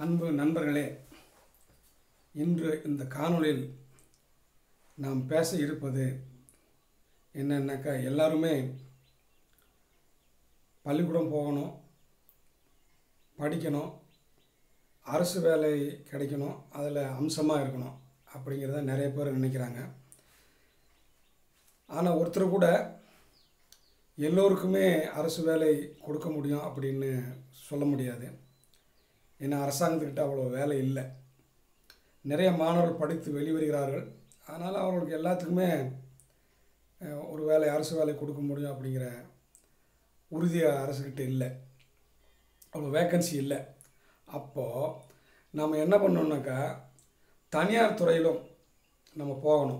அன்பு நண்பர்களே இன்று இந்த காணொளியில் நாம் பேச இருப்பது என்னன்னாக்கா எல்லாருமே பள்ளிக்கூடம் போகணும் படிக்கணும் அரசு வேலை கிடைக்கணும் அதில் அம்சமாக இருக்கணும் அப்படிங்கிறத நிறைய பேர் நினைக்கிறாங்க ஆனால் ஒருத்தர் கூட எல்லோருக்குமே அரசு வேலை கொடுக்க முடியும் அப்படின்னு சொல்ல முடியாது ஏன்னா அரசாங்கத்துக்கிட்ட அவ்வளோ வேலை இல்லை நிறைய மாணவர்கள் படித்து வெளிவருகிறார்கள் அதனால் அவர்களுக்கு எல்லாத்துக்குமே அஹ், ஒரு வேலை அரசு வேலை கொடுக்க முடியும் அப்படிங்கிற உறுதி அரசுக்கிட்ட இல்லை அவ்வளோ வேக்கன்சி இல்லை அப்போது நம்ம என்ன பண்ணோம்னாக்கா தனியார் துறையிலும் நம்ம போகணும்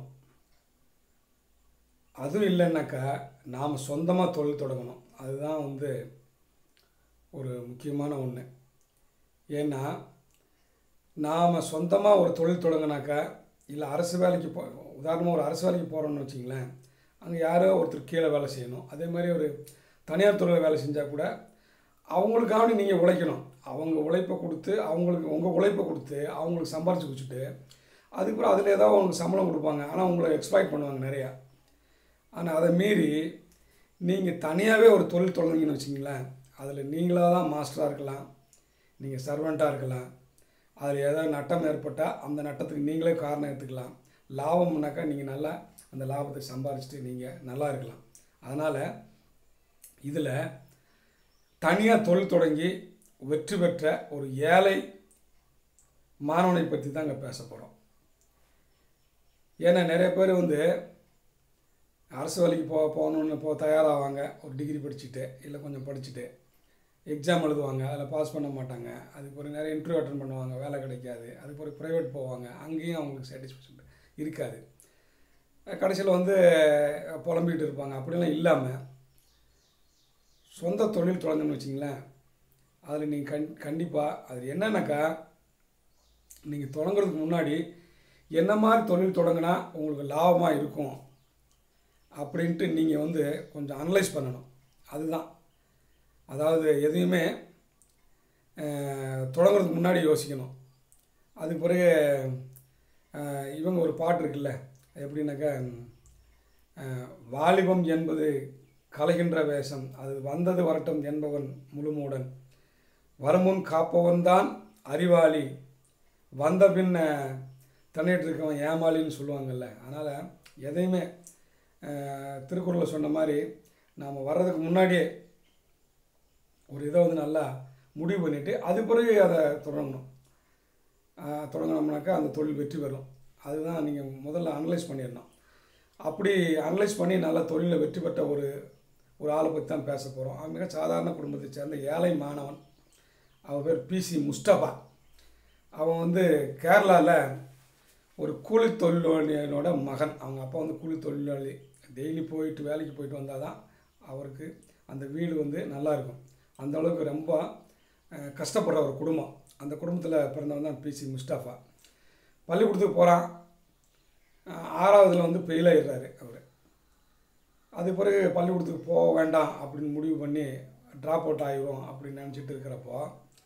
அதுவும் இல்லைன்னாக்கா நாம் சொந்தமாக தொழில் தொடங்கணும் அதுதான் வந்து ஒரு முக்கியமான ஒன்று ஏன்னா நாம் சொந்தமாக ஒரு தொழில் தொடங்கினாக்கா இல்லை அரசு வேலைக்கு போ உதாரணமாக ஒரு அரசு வேலைக்கு போகிறோம்னு வச்சிங்களேன் அங்கே யாரோ ஒருத்தர் கீழே வேலை செய்யணும் அதே மாதிரி ஒரு தனியார் துறையில் வேலை செஞ்சால் கூட அவங்களுக்காக நீங்கள் உழைக்கணும் அவங்க உழைப்பை கொடுத்து அவங்களுக்கு உங்கள் உழைப்பை கொடுத்து அவங்களுக்கு சம்பாரித்து வச்சுட்டு அதுக்கப்புறம் அதில் ஏதாவது உங்களுக்கு சம்பளம் கொடுப்பாங்க ஆனால் உங்களை எக்ஸ்ப்ளாய்ட் பண்ணுவாங்க நிறையா ஆனால் அதை மீறி நீங்கள் தனியாகவே ஒரு தொழில் தொடங்குங்கன்னு வச்சிங்களேன் அதில் நீங்களாக தான் மாஸ்டராக இருக்கலாம் நீங்கள் சர்வெண்ட்டாக இருக்கலாம் அதில் ஏதாவது நட்டம் ஏற்பட்டால் அந்த நட்டத்துக்கு நீங்களே காரணம் எடுத்துக்கலாம் லாபம்னாக்கா நீங்கள் நல்லா அந்த லாபத்தை சம்பாரிச்சிட்டு நீங்கள் நல்லா இருக்கலாம் அதனால் இதில் தனியாக தொழில் தொடங்கி வெற்றி பெற்ற ஒரு ஏழை மாணவனை பற்றி தான் இங்கே பேச போகிறோம் ஏன்னா நிறைய பேர் வந்து அரசு வேலைக்கு போ போகணுன்னு போ தயாராவாங்க ஒரு டிகிரி படிச்சுட்டு இல்லை கொஞ்சம் படிச்சுட்டு எக்ஸாம் எழுதுவாங்க அதில் பாஸ் பண்ண மாட்டாங்க அதுக்கு ஒரு நிறைய இன்டர்வியூ அட்டன் பண்ணுவாங்க வேலை கிடைக்காது அதுக்கு ஒரு ப்ரைவேட் போவாங்க அங்கேயும் அவங்களுக்கு சாட்டிஸ்ஃபேக்ஷன் இருக்காது கடைசியில் வந்து புலம்பிகிட்டு இருப்பாங்க அப்படிலாம் இல்லாமல் சொந்த தொழில் தொடங்கணும்னு வச்சிங்களேன் அதில் நீங்கள் கண் கண்டிப்பாக அது என்னன்னாக்கா நீங்கள் தொடங்குறதுக்கு முன்னாடி என்ன மாதிரி தொழில் தொடங்கினா உங்களுக்கு லாபமாக இருக்கும் அப்படின்ட்டு நீங்கள் வந்து கொஞ்சம் அனலைஸ் பண்ணணும் அதுதான் அதாவது எதையுமே அஹ், தொடங்குறதுக்கு முன்னாடி யோசிக்கணும் அதுக்கு பிறகு அஹ், இவங்க ஒரு பாட்டு இருக்குல்ல அது எப்படின்னாக்கா அஹ், வாலிபம் என்பது கலைகின்ற வேஷம் அது வந்தது வரட்டும் என்பவன் முழுமூடன் வருமுன் காப்பவன் தான் அறிவாளி வந்த பின்ன தண்ணிட்டு இருக்கவன் ஏமாளின்னு சொல்லுவாங்கல்ல அதனால் எதையுமே அஹ், திருக்குறளில் சொன்ன மாதிரி நாம் வர்றதுக்கு முன்னாடியே ஒரு இதை வந்து நல்லா முடிவு பண்ணிவிட்டு அது பிறகு அதை தொடங்கணும் அஹ், தொடங்கினோம்னாக்கா அந்த தொழில் வெற்றி பெறும் அதுதான் நீங்கள் முதல்ல அனலைஸ் பண்ணிடணும் அப்படி அனலைஸ் பண்ணி நல்லா தொழிலில் வெற்றி பெற்ற ஒரு ஒரு ஆளை பற்றி தான் பேச போகிறோம் அவன் மிக சாதாரண குடும்பத்தை சேர்ந்த ஏழை மாணவன் அவன் பேர் பிசி முஸ்டபா அவன் வந்து கேரளாவில் ஒரு கூலி தொழிலாளியோட மகன் அவங்க அப்பா வந்து கூலி தொழிலாளி டெய்லி போயிட்டு வேலைக்கு போயிட்டு வந்தால் தான் அவருக்கு அந்த வீடு வந்து நல்லா இருக்கும் அந்த அளவுக்கு ரொம்ப அஹ், கஷ்டப்படுற ஒரு குடும்பம் அந்த குடும்பத்தில் பிறந்தவன் தான் பிசி முஸ்டாஃபா பள்ளிக்கூடத்துக்கு போகிறான் ஆறாவதுல வந்து ஃபெயில் ஆயிடுறாரு அவர் அது பிறகு பள்ளிக்கூடத்துக்கு போக வேண்டாம் அப்படின்னு முடிவு பண்ணி ட்ராப் அவுட் ஆகிரும் அப்படின்னு நினச்சிட்டு இருக்கிறப்போ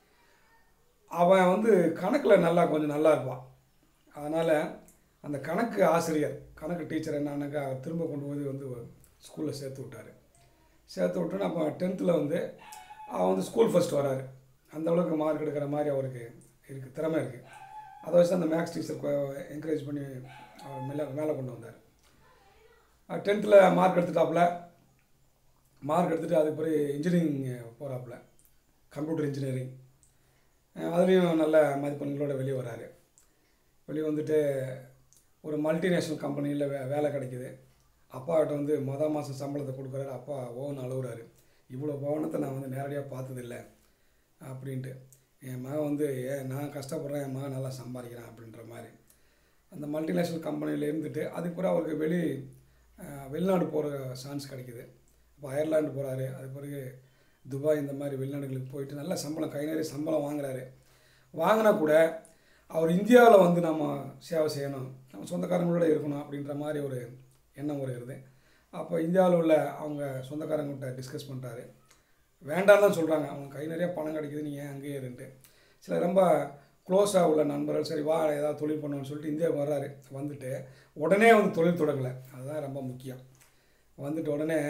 அவன் வந்து கணக்கில் நல்லா கொஞ்சம் நல்லா இருப்பான் அதனால் அந்த கணக்கு ஆசிரியர் கணக்கு டீச்சர் என்னன்னாக்கா அவர் திரும்ப கொண்டு போய் வந்து ஸ்கூலில் சேர்த்து விட்டார் சேர்த்து விட்டோன்னு அப்போ டென்த்தில் வந்து அவன் வந்து ஸ்கூல் ஃபஸ்ட் வராரு அந்த அளவுக்கு மார்க் எடுக்கிற மாதிரி அவருக்கு இருக்குது திறமை இருக்குது அதை வச்சு அந்த மேக்ஸ் டீச்சர் என்கரேஜ் பண்ணி அவர் மேலே மேலே கொண்டு வந்தார் டென்த்தில் மார்க் எடுத்துட்டாப்புல மார்க் எடுத்துகிட்டு அதுக்கு பிறகு இன்ஜினியரிங் போகிறாப்புல கம்ப்யூட்டர் இன்ஜினியரிங் அதுலேயும் நல்ல மதிப்பெண்களோட வெளியே வராரு வெளியே வந்துட்டு ஒரு மல்டிநேஷ்னல் கம்பெனியில் வே வேலை கிடைக்குது அப்பாக்கிட்ட வந்து மொதல் மாதம் சம்பளத்தை கொடுக்குறாரு அப்பா ஓன்னு அழுகுறாரு இவ்வளோ பவனத்தை நான் வந்து நேரடியாக பார்த்ததில்ல அப்படின்ட்டு என் மகன் வந்து ஏன் நான் கஷ்டப்படுறேன் என் மகன் நல்லா சம்பாதிக்கிறான் அப்படின்ற மாதிரி அந்த மல்டிநேஷ்னல் கம்பெனியில் இருந்துட்டு அதுக்கு பிறகு அவருக்கு வெளி அஹ், வெளிநாடு போகிற சான்ஸ் கிடைக்குது இப்போ அயர்லாண்டு போகிறாரு அது பிறகு துபாய் இந்த மாதிரி வெளிநாடுகளுக்கு போயிட்டு நல்ல சம்பளம் கை நிறைய சம்பளம் வாங்குறாரு வாங்கினா கூட அவர் இந்தியாவில் வந்து நம்ம சேவை செய்யணும் நம்ம சொந்தக்காரங்களோட இருக்கணும் அப்படின்ற மாதிரி ஒரு எண்ணம் வருகிறது அப்போ இந்தியாவில் உள்ள அவங்க சொந்தக்காரங்கள்கிட்ட டிஸ்கஸ் பண்ணுறாரு வேண்டாம் தான் சொல்கிறாங்க அவங்க கை நிறைய பணம் கிடைக்குது நீ ஏன் அங்கேயே இருன்ட்டு சில ரொம்ப க்ளோஸாக உள்ள நண்பர்கள் சரி வா ஏதாவது தொழில் பண்ணுவோம்னு சொல்லிட்டு இந்தியாவுக்கு வர்றாரு வந்துட்டு உடனே வந்து தொழில் தொடங்கலை அதுதான் ரொம்ப முக்கியம் வந்துட்டு உடனே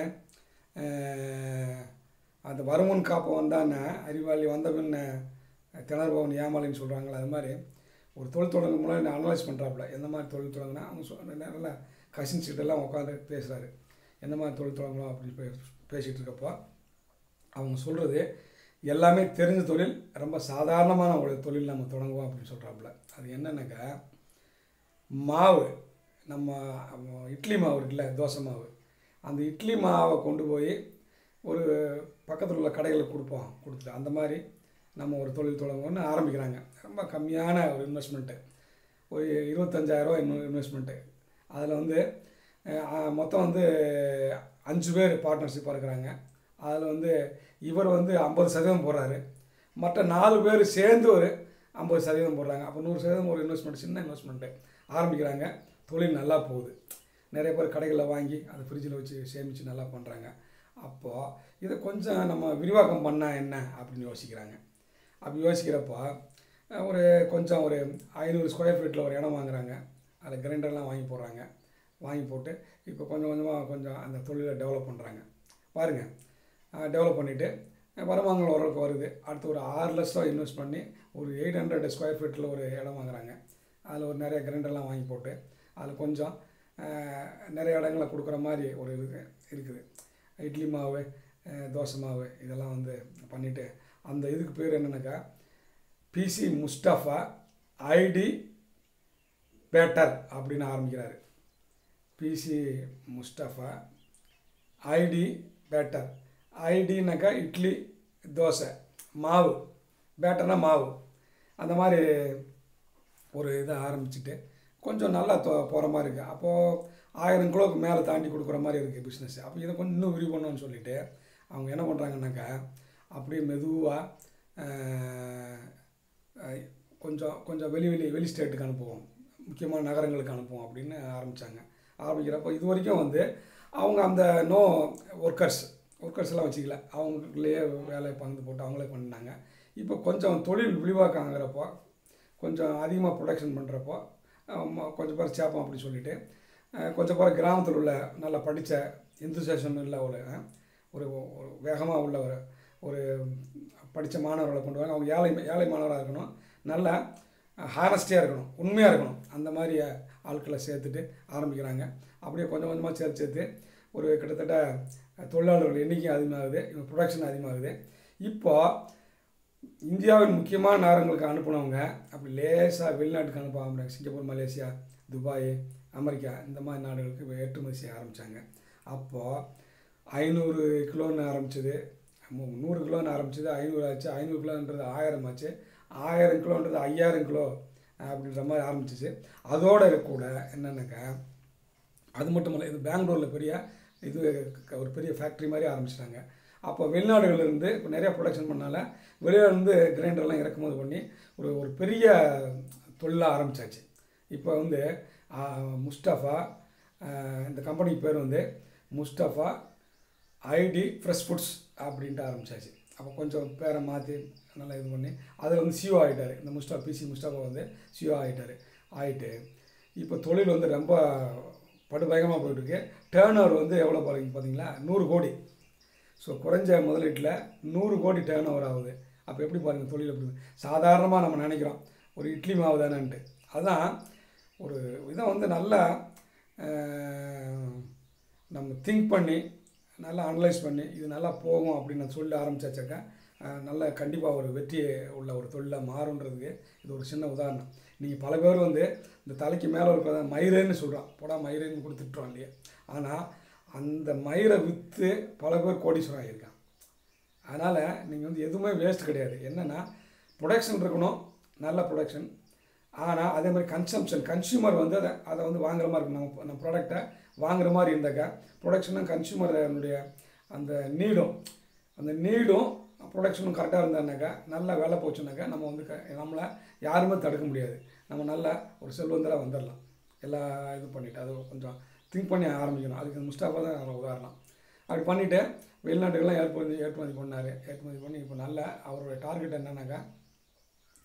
அஹ், அந்த வருமுன் காப்பம் வந்தானே அறிவாளி வந்த பின்ன திணறுபவன் ஏமாளின்னு சொல்கிறாங்களே அது மாதிரி ஒரு தொழில் தொடங்க முன்னாடி நான் அனலைஸ் பண்ணுறாப்புல எந்த மாதிரி தொழில் தொடங்கினா அவங்க சொன்ன நல்லா கசின்ஸ் கிட்டலாம் உட்காந்து பேசுகிறாரு எந்த மாதிரி தொழில் தொடங்கலாம் அப்படின்னு பே பேசிகிட்டு இருக்கப்போ அவங்க சொல்கிறது எல்லாமே தெரிஞ்ச தொழில் ரொம்ப சாதாரணமான ஒரு தொழில் நம்ம தொடங்குவோம் அப்படின்னு சொல்கிறாப்புல அது என்னன்னாக்கா மாவு நம்ம நம்ம இட்லி மாவு இருக்குல்ல தோசை மாவு அந்த இட்லி மாவை கொண்டு போய் ஒரு பக்கத்தில் உள்ள கடைகளுக்கு கொடுப்போம் கொடுத்துட்டு அந்த மாதிரி நம்ம ஒரு தொழில் தொடங்கணும்னு ஆரம்பிக்கிறாங்க ரொம்ப கம்மியான ஒரு இன்வெஸ்ட்மெண்ட்டு ஒரு இருபத்தஞ்சாயிரரூவா இன்னும் இன்வெஸ்ட்மெண்ட்டு அதில் வந்து அஹ், மொத்தம் வந்து அஞ்சு பேர் பார்ட்னர்ஷிப்பாக இருக்கிறாங்க அதில் வந்து இவர் வந்து ஐம்பது சதவீதம் போடுறாரு மற்ற நாலு பேர் சேர்ந்து ஒரு ஐம்பது சதவீதம் போடுறாங்க அப்போ நூறு சதவீதம் ஒரு இன்வெஸ்ட்மெண்ட் சின்ன இன்வெஸ்ட்மெண்ட்டு ஆரம்பிக்கிறாங்க தொழில் நல்லா போகுது நிறைய பேர் கடைகளில் வாங்கி அதை ஃப்ரிட்ஜில் வச்சு சேமித்து நல்லா பண்ணுறாங்க அப்போது இதை கொஞ்சம் நம்ம விரிவாக்கம் பண்ணால் என்ன அப்படின்னு யோசிக்கிறாங்க அப்படி யோசிக்கிறப்போ அஹ், ஒரு கொஞ்சம் ஒரு ஐநூறு ஸ்கொயர் ஃபீட்டில் ஒரு இடம் வாங்குறாங்க அதில் கிரைண்டர்லாம் வாங்கி போடுறாங்க வாங்கி போட்டு இப்போ கொஞ்சம் கொஞ்சமாக கொஞ்சம் அந்த தொழிலை டெவலப் பண்ணுறாங்க பாருங்கள் டெவலப் பண்ணிவிட்டு வருமானங்கள் ஓரளவுக்கு வருது அடுத்து ஒரு ஆறு லட்சம் இன்வெஸ்ட் பண்ணி ஒரு எயிட் ஹண்ட்ரட் ஸ்கொயர் ஃபீட்டில் ஒரு இடம் வாங்குறாங்க அதில் ஒரு நிறைய கிரைண்டர்லாம் வாங்கி போட்டு அதில் கொஞ்சம் அஹ், நிறைய இடங்களை கொடுக்குற மாதிரி ஒரு இது இருக்குது இட்லி மாவு அஹ், தோசை மாவு இதெல்லாம் வந்து பண்ணிவிட்டு அந்த இதுக்கு பேர் என்னன்னாக்கா பிசி முஸ்டஃபா ஐடி பேட்டர் அப்படின்னு ஆரம்பிக்கிறாரு பிசி முஸ்டஃபா ஐடி பேட்டர் ஐடினாக்கா இட்லி தோசை மாவு பேட்டர்னா மாவு அந்த மாதிரி ஒரு இதை ஆரம்பிச்சுட்டு கொஞ்சம் நல்லா தொ போகிற மாதிரி இருக்குது அப்போது ஆயிரம் கிலோவுக்கு மேலே தாண்டி கொடுக்குற மாதிரி இருக்குது பிஸ்னஸ் அப்போ இதை கொஞ்சம் இன்னும் விரிவு பண்ணணும்னு சொல்லிட்டு அவங்க என்ன பண்ணுறாங்கன்னாக்கா அப்படியே மெதுவாக கொஞ்சம் கொஞ்சம் வெளி வெளி வெளி ஸ்டேட்டுக்கு அனுப்புவோம் முக்கியமான நகரங்களுக்கு அனுப்புவோம் அப்படின்னு ஆரம்பித்தாங்க ஆரம்பிக்கிறப்போ இது வரைக்கும் வந்து அவங்க அந்த நோ ஒர்க்கர்ஸ் ஒர்க்கர்ஸ் எல்லாம் வச்சுக்கல அவங்களுக்குள்ளேயே வேலையை பங்கு போட்டு அவங்களே பண்ணாங்க இப்போ கொஞ்சம் தொழில் விரிவாக்கம் ஆகிறப்போ கொஞ்சம் அதிகமாக ப்ரொடக்ஷன் பண்ணுறப்போ கொஞ்சம் பேர் சேப்போம் அப்படின்னு சொல்லிட்டு அஹ், கொஞ்சம் பேர் கிராமத்தில் உள்ள நல்லா படித்த இந்துசேஷன் உள்ள ஒரு அஹ், ஒரு ஒரு வேகமாக உள்ள ஒரு ஒரு படித்த மாணவர்களை கொண்டு வாங்க அவங்க ஏழை ஏழை மாணவராக இருக்கணும் நல்லா ஹானஸ்டியாக இருக்கணும் உண்மையாக இருக்கணும் அந்த மாதிரி ஆட்களை சேர்த்துட்டு ஆரம்பிக்கிறாங்க அப்படியே கொஞ்சம் கொஞ்சமாக சேர்த்து சேர்த்து ஒரு கிட்டத்தட்ட தொழிலாளர்கள் எண்ணிக்கை அதிகமாகுது இவங்க ப்ரொடக்ஷன் அதிகமாகுது இப்போ இந்தியாவின் முக்கியமான நகரங்களுக்கு அனுப்புனவங்க அப்படி லேசாக வெளிநாட்டுக்கு அனுப்ப ஆரம்பிச்சாங்க சிங்கப்பூர் மலேசியா துபாய் அமெரிக்கா இந்த மாதிரி நாடுகளுக்கு ஏற்றுமதி செய்ய ஆரம்பித்தாங்க அப்போது ஐநூறு கிலோன்னு ஆரம்பிச்சது மு- நூறு கிலோன்னு ஆரம்பிச்சது ஐநூறு ஆச்சு ஐநூறு கிலோன்றது ஆயிரம் ஆச்சு ஆயிரம் கிலோன்றது ஐயாயிரம் கிலோ அப்படின்ற மாதிரி ஆரம்பிச்சிச்சு அதோட கூட என்னென்னாக்கா அது மட்டும் இல்லை இது பெங்களூரில் பெரிய இது க- ஒரு பெரிய ஃபேக்ட்ரி மாதிரி ஆரம்பிச்சிட்டாங்க அப்போ வெளிநாடுகள்ல இருந்து இப்போ நிறைய ப்ரொடக்ஷன் பண்ணால வெளியிலேருந்து கிரைண்டர்லாம் இறக்குமதி பண்ணி ஒரு ஒரு பெரிய தொழிலாக ஆரம்பிச்சாச்சு இப்போ வந்து ஆ, முஸ்டஃபா ஆ, இந்த கம்பெனிக்கு பேர் வந்து முஸ்டஃபா ஐடி ஃப்ரெஷ் ஃபுட்ஸ் அப்படின்ட்டு ஆரம்பிச்சாச்சு அப்போ கொஞ்சம் பேரை மாற்றி நல்லா இது பண்ணி அதில் வந்து சிஓ ஆகிட்டார் இந்த முஸ்டா பிசி முஸ்டாஃபா வந்து சிஓ ஆகிட்டார் ஆகிட்டு இப்போ தொழில் வந்து ரொம்ப படுபயங்கரமாக போயிட்டுருக்கு டேர்ன் ஓவர் வந்து எவ்வளோ பாருங்க பார்த்தீங்களா நூறு கோடி ஸோ குறைஞ்ச முதலீட்டில் நூறு கோடி டேர்ன் ஓவர் ஆகுது அப்போ எப்படி பாருங்கள் தொழில் எப்படி சாதாரணமாக நம்ம நினைக்கிறோம் ஒரு இட்லி மாவு தானேன்ட்டு அதான் ஒரு இதை வந்து நல்லா அஹ், நம்ம திங்க் பண்ணி நல்லா அனலைஸ் பண்ணி இது நல்லா போகும் அப்படின்னு நான் சொல்ல ஆரம்பிச்சாச்சாக்கா அஹ், நல்ல கண்டிப்பாக ஒரு வெற்றி உள்ள ஒரு தொழிலாக மாறுன்றதுக்கு இது ஒரு சின்ன உதாரணம் நீங்கள் பல பேர் வந்து இந்த தலைக்கு மேலே இருக்கிறத மயிரேன்னு சொல்கிறான் போடா மயிரேன்னு கொடுத்துட்டோம் இல்லையா ஆனால் அந்த மயிரை விற்று பல பேர் கோடீஸ்வரம் ஆகியிருக்கான் அதனால் நீங்கள் வந்து எதுவுமே வேஸ்ட் கிடையாது என்னென்னா ப்ரொடக்ஷன் இருக்கணும் நல்ல ப்ரொடக்ஷன் ஆனால் அதே மாதிரி கன்சம்ஷன் கன்சியூமர் வந்து அதை அதை வந்து வாங்குற மாதிரி இருக்கணும் நம்ம நம்ம ப்ராடக்டை வாங்குற மாதிரி இருந்தாக்கா ப்ரொடக்ஷனும் கன்சியூமருடைய அந்த நீடும் அந்த நீடும் ப்ரொடக்ஷனும் கரெக்டாக இருந்தானாக்கா நல்லா வேலை போச்சுனாக்கா நம்ம வந்து க நம்மளை யாருமே தடுக்க முடியாது நம்ம நல்லா ஒரு செல்வந்தராக வந்துடலாம் எல்லா இது பண்ணிவிட்டு அது கொஞ்சம் திங்க் பண்ணி ஆரம்பிக்கணும் அதுக்கு முஸ்டாஃபா தான் ஒரு உதாரணம் அப்படி பண்ணிவிட்டு வெளிநாட்டுக்கெல்லாம் ஏற்றுமதி ஏற்றுமதி பண்ணார் ஏற்றுமதி பண்ணி இப்போ நல்ல அவருடைய டார்கெட் என்னன்னாக்கா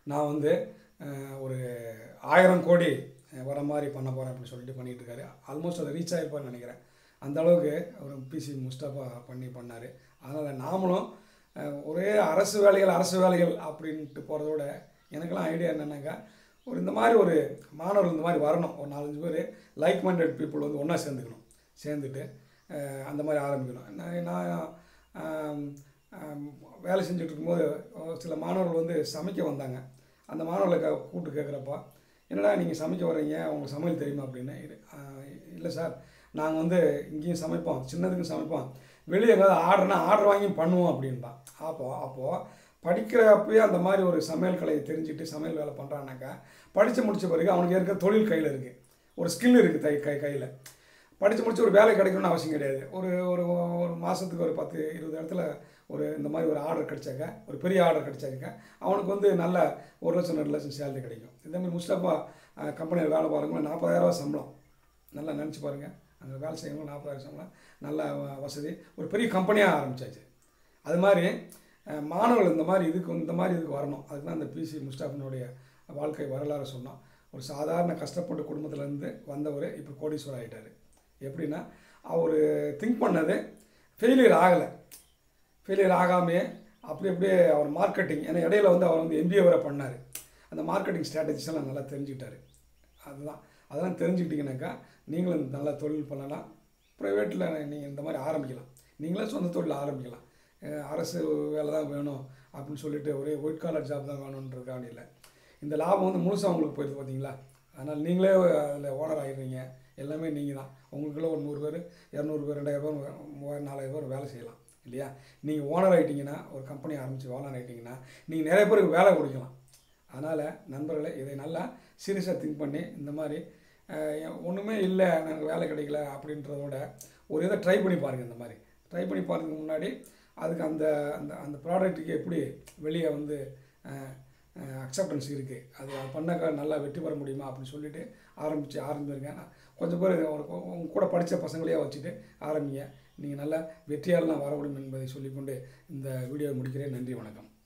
நான் வந்து அஹ், ஒரு ஆயிரம் கோடி அஹ், வர மாதிரி பண்ண போகிறேன் அப்படின்னு சொல்லிட்டு பண்ணிகிட்டு இருக்காரு ஆல்மோஸ்ட் அதை ரீச் ஆகிருப்பான்னு நினைக்கிறேன் அந்த அளவுக்கு அவர் பிசி முஸ்டபா பண்ணி பண்ணார் அதனால் நாமளும் அஹ், ஒரே அரசு வேலைகள் அரசு வேலைகள் அப்படின்ட்டு போகிறதோட எனக்கெல்லாம் ஐடியா என்னென்னாக்கா ஒரு இந்த மாதிரி ஒரு மாணவர்கள் இந்த மாதிரி வரணும் ஒரு நாலஞ்சு பேர் லைக் மைண்டட் பீப்புள் வந்து ஒன்றா சேர்ந்துக்கணும் சேர்ந்துட்டு அஹ், அந்த மாதிரி ஆரம்பிக்கணும் நான் நான் ஆம், ஆம், வேலை செஞ்சுட்டு இருக்கும்போது ஒரு சில மாணவர்கள் வந்து சமைக்க வந்தாங்க அந்த மாணவர்களை க- கூப்பிட்டு கேட்குறப்ப என்னடா நீங்கள் சமைக்க வர்றீங்க உங்களுக்கு சமையல் தெரியுமா அப்படின்னு இது, ஆஹ், இல்லை சார் நாங்கள் வந்து இங்கேயும் சமைப்போம் சின்னதுக்கும் சமைப்போம் வெளியே எங்கேயாவது ஆர்டர்னா ஆர்டர் வாங்கி பண்ணுவோம் அப்படின்பான் அப்போது அப்போது படிக்கிறப்பயே அந்த மாதிரி ஒரு சமையல் கலையை தெரிஞ்சுட்டு சமையல் வேலை பண்ணுறான்னாக்கா படித்து முடிச்ச பிறகு அவனுக்கு இருக்கிற தொழில் கையில் இருக்குது ஒரு ஸ்கில் இருக்குது தை கை கையில் படித்து முடிச்சு ஒரு வேலை கிடைக்கணும்னு அவசியம் கிடையாது ஒரு ஒரு ஒரு மாதத்துக்கு ஒரு பத்து இருபது இடத்துல ஒரு இந்த மாதிரி ஒரு ஆர்டர் கிடைச்சாக்க ஒரு பெரிய ஆர்டர் கிடைச்சாக்க அவனுக்கு வந்து நல்ல ஒரு லட்சம் ரெண்டு லட்சம் சேலரி கிடைக்கும் இதே மாதிரி முஸ்டபா கம்பெனியில் வேலை பாருங்க நாற்பதாயிரரூவா சம்பளம் நல்லா நினச்சி பாருங்கள் அங்கே வேலை செய்யணும் நாற்பதாயிரம் சம்பளம் நல்ல வ- வசதி ஒரு பெரிய கம்பெனியாக ஆரம்பிச்சாச்சு அது மாதிரி அஹ், மாணவர்கள் இந்த மாதிரி இதுக்கு இந்த மாதிரி இதுக்கு வரணும் அதுக்கு தான் இந்த பிசி முஸ்டாஃபினுடைய வாழ்க்கை வரலாறு சொன்னோம் ஒரு சாதாரண கஷ்டப்பட்ட குடும்பத்திலேருந்து வந்தவர் இப்போ கோடீஸ்வரர் ஆகிட்டார் எப்படின்னா அவர் திங்க் பண்ணது ஃபெயிலியர் ஆகலை ஃபெயிலியர் ஆகாமையே அப்படி அப்படியே அவர் மார்க்கெட்டிங் ஏன்னா இடையில வந்து அவர் வந்து எம்பிஏ வரை பண்ணார் அந்த மார்க்கெட்டிங் ஸ்ட்ராட்டஜிஸ் எல்லாம் நல்லா தெரிஞ்சுக்கிட்டாரு அதுதான் அதெல்லாம் தெரிஞ்சுக்கிட்டிங்கனாக்கா நீங்களும் நல்லா தொழில் பண்ணலாம் ப்ரைவேட்டில் நீங்கள் இந்த மாதிரி ஆரம்பிக்கலாம் நீங்களே சொந்த தொழில் ஆரம்பிக்கலாம் அஹ் அரசு வேலை தான் வேணும் அப்படின்னு சொல்லிட்டு ஒரே ஒயிட் காலர் ஜாப் தான் வேணுன்றதுக்காக இல்லை இந்த லாபம் வந்து முழுசாக உங்களுக்கு போயிடுது பார்த்தீங்களா அதனால் நீங்களே அதில் ஓனர் ஆகிடுறீங்க எல்லாமே நீங்கள் தான் உங்களுக்குள்ள ஒரு நூறு பேர் இரநூறு பேர் ரெண்டாயிரம் பேர் மூவாயிரம் நாலாயிரம் பேர் வேலை செய்யலாம் இல்லையா நீங்கள் ஓனர் ஆகிட்டீங்கன்னா ஒரு கம்பெனி ஆரம்பித்து ஓனர் ஆகிட்டீங்கன்னா நீங்கள் நிறைய பேருக்கு வேலை கொடுக்கலாம் அதனால் நண்பர்களே இதை நல்லா சீரியஸாக திங்க் பண்ணி இந்த மாதிரி அஹ், ஒன்றுமே இல்லை எனக்கு வேலை கிடைக்கல அப்படின்றத விட ஒரு இதை ட்ரை பண்ணி பாருங்கள் இந்த மாதிரி ட்ரை பண்ணி பாருறதுக்கு முன்னாடி அதுக்கு அந்த அந்த அந்த ப்ராடக்ட்டுக்கு எப்படி வெளியே வந்து அக்செப்டன்ஸ் இருக்குது அது பண்ணாக்கா நல்லா வெற்றி பெற முடியுமா அப்படின்னு சொல்லிட்டு ஆரம்பித்து ஆரம்பிச்சிருக்கேன் கொஞ்சம் பேர் ஒரு- உங்க கூட படித்த பசங்களையே வச்சுட்டு ஆரம்பிங்க நீங்கள் நல்லா வெற்றியாளலாம் வர முடியும் என்பதை சொல்லிக்கொண்டு இந்த வீடியோவை முடிக்கிறேன் நன்றி வணக்கம்